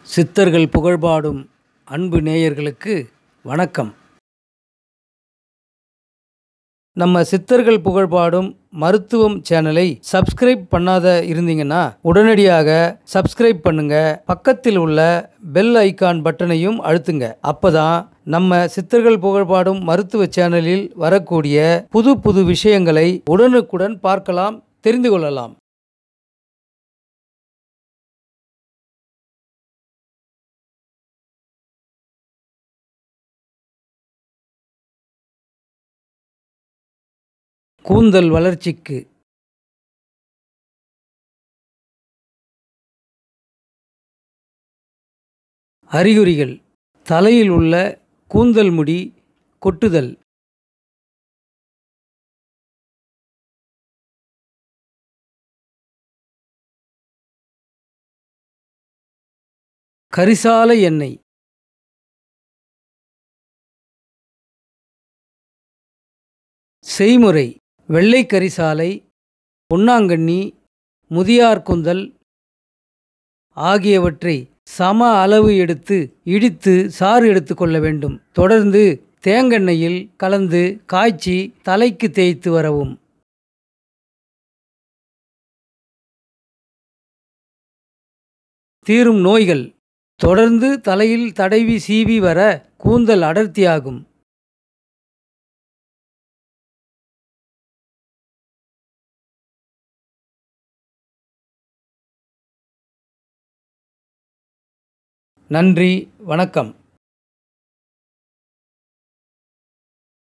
சித்தர்கள் புகழ்பாடும் அன்பு நேயர்களுக்கு வணக்கம் நம்ம சித்தர்கள் புகழ்பாடும் மருத்துவம் சேனலை சப்ஸ்கிரைப் பண்ணாத இருந்தீங்கன்னா உடனடியாக சப்ஸ்கிரைப் பண்ணுங்க பக்கத்தில் உள்ள பெல் ஐகான் பட்டனையும் அழுத்துங்க அப்பதான் நம்ம சித்தர்கள் புகழ்பாடும் மருத்துவ சேனலில் வரக்கூடிய புது புது விஷயங்களை உடனுக்குடன் பார்க்கலாம் தெரிந்து கொள்ளலாம் கூந்தல் வளர்ச்சிக்கு அறிகுறிகள் தலையில் உள்ள கூந்தல் முடி கொட்டுதல் கரிசால எண்ணெய் செய்முறை வெள்ளை கரிசாலை பொன்னாங்கண்ணி முதியார் கூந்தல் ஆகியவற்றை சம அளவு எடுத்து இடித்து சாறு எடுத்துக்கொள்ள வேண்டும் தொடர்ந்து தேங்கெண்ணெயில் கலந்து காய்ச்சி தலைக்கு தேய்த்து வரவும் தீரும் நோய்கள் தொடர்ந்து தலையில் தடவி சீவி வர கூந்தல் அடர்த்தியாகும் நன்றி வணக்கம்